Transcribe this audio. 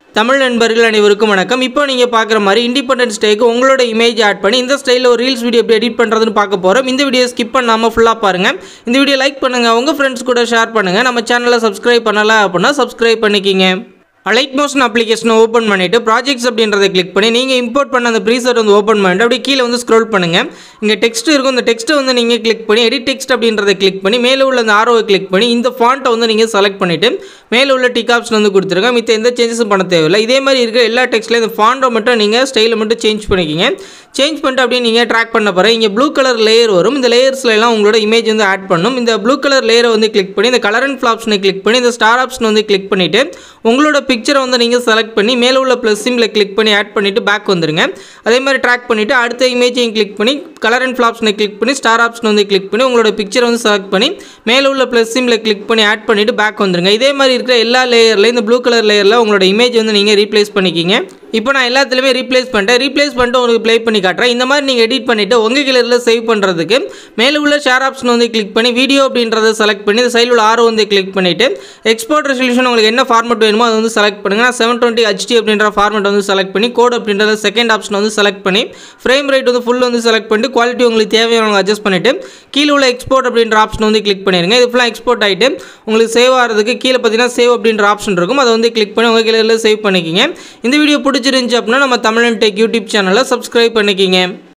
தமிழ் நண்பர்கள் அனைவருக்கும் வணக்கம் இப்போ நீங்கள் பார்க்குற மாதிரி இண்டிபெண்டன்ஸ் டேக்கு உங்களோட இமேஜ் ஆட் பண்ணி இந்த ஸ்டைலில் ஒரு ரீல்ஸ் வீடியோ எப்படி எடிட் பண்ணுறதுன்னு பார்க்க போகிறோம் இந்த வீடியோ ஸ்கிப் பண்ணாமல் ஃபுல்லாக பாருங்கள் இந்த வீடியோ லைக் பண்ணுங்கள் உங்கள் ஃப்ரெண்ட்ஸ் கூட ஷேர் பண்ணுங்கள் நம்ம சேனலை சப்ஸ்கிரைப் பண்ணல அப்படின்னா சப்ஸ்கிரைப் பண்ணிக்கிங்க லைட் மோஷன் அப்ளிகேஷனை ஓப்பன் பண்ணிவிட்டு ப்ராஜெக்ட்ஸ் அப்படின்றத கிளிக் பண்ணி நீங்கள் இம்போர்ட் பண்ண அந்த ப்ரீசெட் வந்து ஓப்பன் பண்ணிட்டு அப்படியே கீழே வந்து ஸ்க்ரோல் பண்ணுங்கள் இங்கே டெக்ஸ்ட் இருக்கும் இந்த டெக்ஸ்ட்டை வந்து நீங்கள் கிளிக் பண்ணி எடிட் டெக்ஸ்ட் அப்படின்றத கிளிக் பண்ணி மேலே உள்ள அந்த ஆரோவை கிளிக் பண்ணி இந்த ஃபாண்ட்டை வந்து நீங்கள் செலக்ட் பண்ணிவிட்டு மேலே உள்ள டிக் ஆப்ஷன் வந்து கொடுத்துருங்க மித்த எந்த சேஞ்சஸும் பண்ண தேவையில்லை இதே மாதிரி இருக்கிற எல்லா டெக்ஸ்ட்லையும் இந்த ஃபாண்ட்டை மட்டும் நீங்கள் ஸ்டைலை மட்டும் சேஞ்ச் பண்ணிக்கிங்க சேஞ்ச் பண்ணிட்டு அப்படியே நீங்கள் ட்ராக் பண்ண போகிறேன் இங்கே ப்ளூ கலர் லேயர் வரும் இந்த லேயர்ஸ்ல எல்லாம் உங்களோட இமேஜ் வந்து ஆட் பண்ணும் இந்த ப்ளூ கலர் லேயரை வந்து கிளிக் பண்ணி இந்த கலர் அண்ட் ஃப்ளாப்ஷனை கிளிக் பண்ணி இந்த ஸ்டார் ஆப்ஷன் வந்து கிளிக் பண்ணிவிட்டு உங்களோட பிக்சரை வந்து நீங்கள் செலக்ட் பண்ணி மேலே உள்ள ப்ளஸ் சிம்பில் கிளிக் பண்ணி ஆட் பண்ணிவிட்டு பேக் வந்துருங்க அதே மாதிரி ட்ராக் பண்ணிவிட்டு அடுத்த இமேஜையும் கிளிக் பண்ணி கலர் அண்ட் ஃப்ளாப்ஷனை கிளிக் பண்ணி ஸ்டார் ஆப்ஷன் வந்து கிளிக் பண்ணி உங்களோட பிக்சரை வந்து செலக்ட் பண்ணி மேலே உள்ள ப்ளஸ் சிம்பில் கிளிக் பண்ணி ஆட் பண்ணிவிட்டு பேக் வந்துருங்க இதே மாதிரி இருக்கிற எல்லா லேயர்லையும் இந்த ப்ளூ கலர் லேயரில் உங்களோட இமேஜ் வந்து நீங்கள் ரீப்ளேஸ் பண்ணிக்கிங்க இப்போ நான் எல்லாத்துலேயுமே ரீப்ளேஸ் பண்ணிட்டேன் ரீப்ளேஸ் பண்ணிட்டு உங்களுக்கு ப்ளே பண்ணி காட்டுறேன் இந்த மாதிரி நீங்கள் எடிட் பண்ணிவிட்டு உங்கள் கிளரில் சேவ் பண்ணுறதுக்கு மேலே உள்ள ஷேர் ஆப்ஷன் வந்து கிளிக் பண்ணி வீடியோ அப்படின்றத செலக்ட் பண்ணி இந்த சைடில் உள்ள ஆரோ வந்து கிளிக் பண்ணிவிட்டு எக்ஸ்போர்ட் ரெசல்யூஷன் உங்களுக்கு என்ன ஃபார்மெட் வேணுமோ அதை வந்து செலக்ட் பண்ணுங்கள் நான் செவன் டுவெண்ட்டி ஹெச்டி அப்படின்ற ஃபார்மெட் வந்து செலக்ட் பண்ணி கோட் அப்படின்றத செகண்ட் ஆப்ஷன் வந்து செலக்ட் பண்ணி ஃப்ரேம் ரேட் வந்து ஃபுல் வந்து செலக்ட் பண்ணிட்டு குவாலிட்டி உங்களுக்கு தேவையான அட்ஜஸ்ட் பண்ணிவிட்டு கீழே உள்ள எக்ஸ்போர்ட் அப்படின்ற ஆப்ஷன் வந்து கிளிக் பண்ணிடுங்க இது ஃபுல்லாக எக்ஸ்போர்ட் ஆகிட்டு உங்களுக்கு சேவ் ஆகிறதுக்கு கீழே பார்த்தீங்கன்னா சேவ் அப்படின்ற ஆப்ஷன் இருக்கும் அதை வந்து கிளிக் பண்ணி உங்கள் கீழே சேவ் பண்ணிக்கிங்க இந்த வீடியோ பிடிச்சிருந்துச்சு அப்படின்னா நம்ம தமிழன் டெக் யூடியூப் சேனலை சப்ஸ்கிரைப் பண்ணிக்கிங்க